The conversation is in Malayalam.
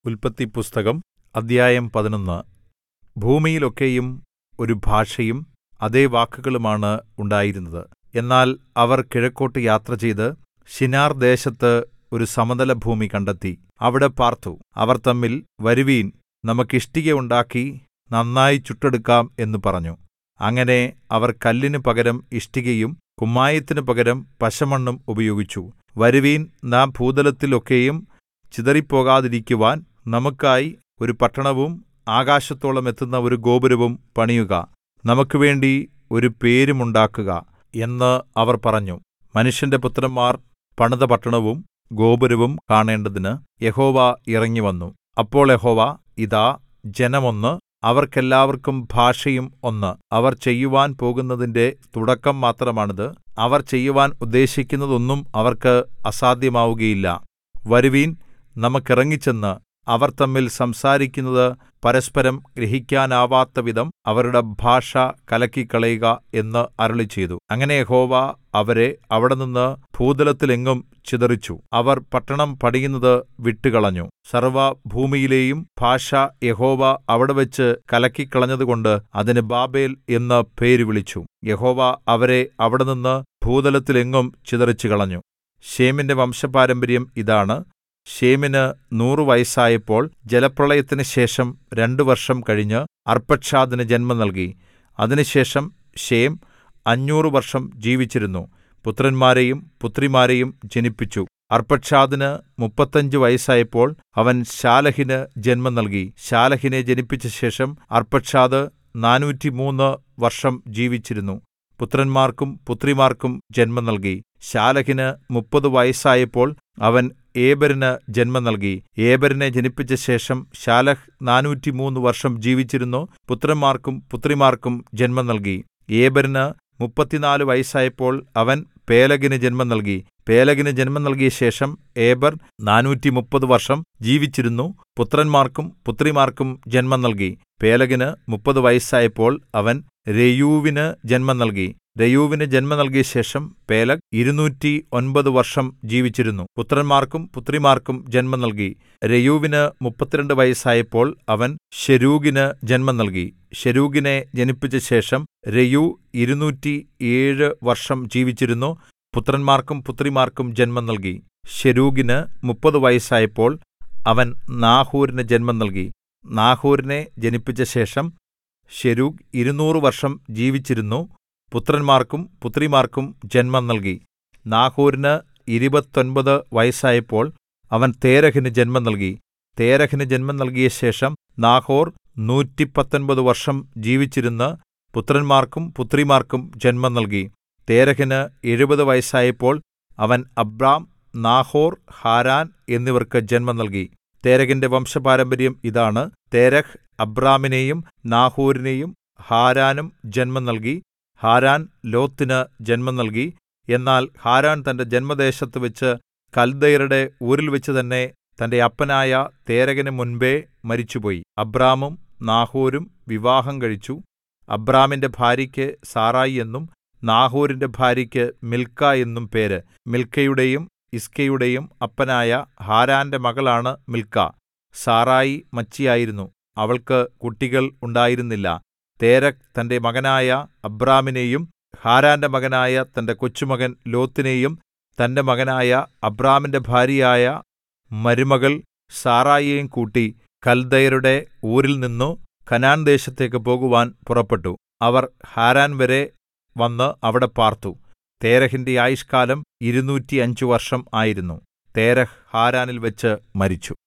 ഉല്പത്തിപ്പുസ്തകം അദ്ധ്യായം പതിനൊന്ന് ഭൂമിയിലൊക്കെയും ഒരു ഭാഷയും അതേ വാക്കുകളുമാണ് ഉണ്ടായിരുന്നത് എന്നാൽ അവർ കിഴക്കോട്ട് യാത്രചെയ്ത് ശിനാർ ദേശത്ത് ഒരു സമതലഭൂമി കണ്ടെത്തി അവിടെ പാർത്തു അവർ തമ്മിൽ വരുവിൻ നമുക്ക് ഇഷ്ടിക ഉണ്ടാക്കി നന്നായി ചുട്ടെടുക്കാം എന്ന് പറഞ്ഞു അങ്ങനെ അവർ കല്ലിന് പകരം ഇഷ്ടികയും കുമ്മായത്തിനു പകരം പശമണ്ണും ഉപയോഗിച്ചു വരുവിൻ നാം ഭൂതലത്തിൽ ഒക്കെയും ചിതറിപ്പോകാതിരിക്കുവാൻ നമുക്കായി ഒരു പട്ടണവും ആകാശത്തോളം എത്തുന്ന ഒരു ഗോപുരവും പണിയുക നമുക്കുവേണ്ടി ഒരു പേരും ഉണ്ടാക്കുക എന്ന് അവർ പറഞ്ഞു മനുഷ്യന്റെ പുത്രന്മാർ പണിത പട്ടണവും ഗോപുരവും കാണേണ്ടതിന് യഹോവ ഇറങ്ങിവന്നു അപ്പോൾ യഹോവ ഇതാ ജനം ഒന്ന് അവർക്കെല്ലാവർക്കും ഭാഷയും ഒന്ന് അവർ ചെയ്യുവാൻ പോകുന്നതിന്റെ തുടക്കം മാത്രമാണിത് അവർ ചെയ്യുവാൻ ഉദ്ദേശിക്കുന്നതൊന്നും അവർക്ക് അസാധ്യമാവുകയില്ല വരുവിൻ നമുക്കിറങ്ങിച്ചെന്ന് അവർ തമ്മിൽ സംസാരിക്കുന്നത് പരസ്പരം ഗ്രഹിക്കാനാവാത്തവിധം അവരുടെ ഭാഷ കലക്കിക്കളയുക എന്ന് അരുളിച്ചെയ്തു അങ്ങനെ യഹോവ അവരെ അവിടെനിന്ന് ഭൂതലത്തിലെങ്ങും ചിതറിച്ചു അവർ പട്ടണം പണിയുന്നത് വിട്ടുകളഞ്ഞു സർവ്വഭൂമിയിലെയും ഭാഷ യഹോവ അവിടെവച്ച് കലക്കിക്കളഞ്ഞതുകൊണ്ട് അതിന് ബാബേൽ എന്ന് പേര് വിളിച്ചു യഹോവ അവരെ അവിടെനിന്ന് ഭൂതലത്തിലെങ്ങും ചിതറിച്ചുകളഞ്ഞു ശേമിന്റെ വംശപാരമ്പര്യം ഇതാണ് ശേമിന് നൂറു വയസ്സായപ്പോൾ ജലപ്രളയത്തിന് ശേഷം രണ്ടു വർഷം കഴിഞ്ഞ് അർപ്പക്ഷാദിന് ജന്മം നൽകി അതിനുശേഷം ശേം അഞ്ഞൂറ് വർഷം ജീവിച്ചിരുന്നു പുത്രന്മാരെയും പുത്രിമാരെയും ജനിപ്പിച്ചു അർപ്പക്ഷാദിന് മുപ്പത്തഞ്ച് വയസ്സായപ്പോൾ അവൻ ശാലഹിന് ജന്മം നൽകി ശാലഹിനെ ജനിപ്പിച്ച ശേഷം അർപ്പക്ഷാദ് നാനൂറ്റിമൂന്ന് വർഷം ജീവിച്ചിരുന്നു പുത്രന്മാർക്കും പുത്രിമാർക്കും ജന്മം നൽകി ശാലഹിന് മുപ്പത് വയസ്സായപ്പോൾ അവൻ ഏബെരിന് ജന്മം നൽകി ഏബെരിനെ ജനിപ്പിച്ച ശേഷം ശാലഹ് നാനൂറ്റിമൂന്ന് വർഷം ജീവിച്ചിരുന്നു പുത്രന്മാർക്കും പുത്രിമാർക്കും ജന്മം നൽകി ഏബെരിന് മുപ്പത്തിനാല് വയസ്സായപ്പോൾ അവൻ പേലഗിന് ജന്മം നൽകി പേലഗിന് ജന്മം നൽകിയ ശേഷം ഏബർ നാനൂറ്റിമുപ്പത് വർഷം ജീവിച്ചിരുന്നു പുത്രന്മാർക്കും പുത്രിമാർക്കും ജന്മം നൽകി പേലഗിന് മുപ്പത് വയസ്സായപ്പോൾ അവൻ രയൂവിന് ജന്മം നൽകി രയൂവിന് ജന്മം നൽകിയ ശേഷം പേലഗ് ഇരുന്നൂറ്റി ഒൻപത് വർഷം ജീവിച്ചിരുന്നു പുത്രന്മാർക്കും പുത്രിമാർക്കും ജന്മം നൽകി രയൂവിന് മുപ്പത്തിരണ്ട് വയസ്സായപ്പോൾ അവൻ ശെരൂഗിന് ജന്മം നൽകി ശെരൂഗിനെ ജനിപ്പിച്ച ശേഷം രയൂ ഇരുന്നൂറ്റി ഏഴ് വർഷം ജീവിച്ചിരുന്നു പുത്രന്മാർക്കും പുത്രിമാർക്കും ജന്മം നൽകി ശെരൂഗിന് മുപ്പത് വയസ്സായപ്പോൾ അവൻ നാഹൂരിന് ജന്മം നൽകി നാഹൂരിനെ ജനിപ്പിച്ച ശേഷം ശെരൂഗ് ഇരുന്നൂറ് വർഷം ജീവിച്ചിരുന്നു പുത്രന്മാർക്കും പുത്രിമാർക്കും ജന്മം നൽകി നാഹോരിന് ഇരുപത്തൊൻപത് വയസ്സായപ്പോൾ അവൻ തേരഹിന് ജന്മം നൽകി തേരഹിന് ജന്മം നൽകിയ ശേഷം നാഹോർ നൂറ്റിപ്പത്തൊൻപത് വർഷം ജീവിച്ചിരുന്ന് പുത്രന്മാർക്കും പുത്രിമാർക്കും ജന്മം നൽകി തേരഹിന് എഴുപത് വയസ്സായപ്പോൾ അവൻ അബ്രാം നാഹോർ ഹാരാൻ എന്നിവർക്ക് ജന്മം നൽകി തേരഹിന്റെ വംശപാരമ്പര്യം ഇതാണ് തേരഹ് അബ്രാമിനെയും നാഹോരിനെയും ഹാരാനും ജന്മം നൽകി ഹാരാൻ ലോത്തിന് ജന്മം നൽകി എന്നാൽ ഹാരാൻ തന്റെ ജന്മദേശത്ത് വെച്ച് കൽദയരുടെ ഊരിൽവെച്ച് തന്നെ തന്റെ അപ്പനായ തേരകന് മുൻപേ മരിച്ചുപോയി അബ്രാമും നാഹോരും വിവാഹം കഴിച്ചു അബ്രാമിന്റെ ഭാര്യയ്ക്ക് സാറായി എന്നും നാഹോരിന്റെ ഭാര്യയ്ക്ക് മിൽക്ക എന്നും പേര് മിൽക്കയുടെയും ഇസ്കയുടെയും അപ്പനായ ഹാരാന്റെ മകളാണ് മിൽക്ക സാറായി മച്ചിയായിരുന്നു അവൾക്ക് കുട്ടികൾ ഉണ്ടായിരുന്നില്ല തേരക് തന്റെ മകനായ അബ്രാമിനെയും ഹാരാന്റെ മകനായ തന്റെ കൊച്ചുമകൻ ലോത്തിനെയും തന്റെ മകനായ അബ്രാമിന്റെ ഭാര്യയായ മരുമകൾ സാറായിയെയും കൂട്ടി കൽദയരുടെ ഊരിൽ നിന്നു കനാൻ ദേശത്തേക്ക് പോകുവാൻ പുറപ്പെട്ടു അവർ ഹാരാൻ വരെ വന്ന് അവിടെ പാർത്തു തേരഹിന്റെ ആയുഷ്കാലം ഇരുന്നൂറ്റിയഞ്ച് വർഷം ആയിരുന്നു തേരഹ് ഹാരാനിൽ വെച്ച് മരിച്ചു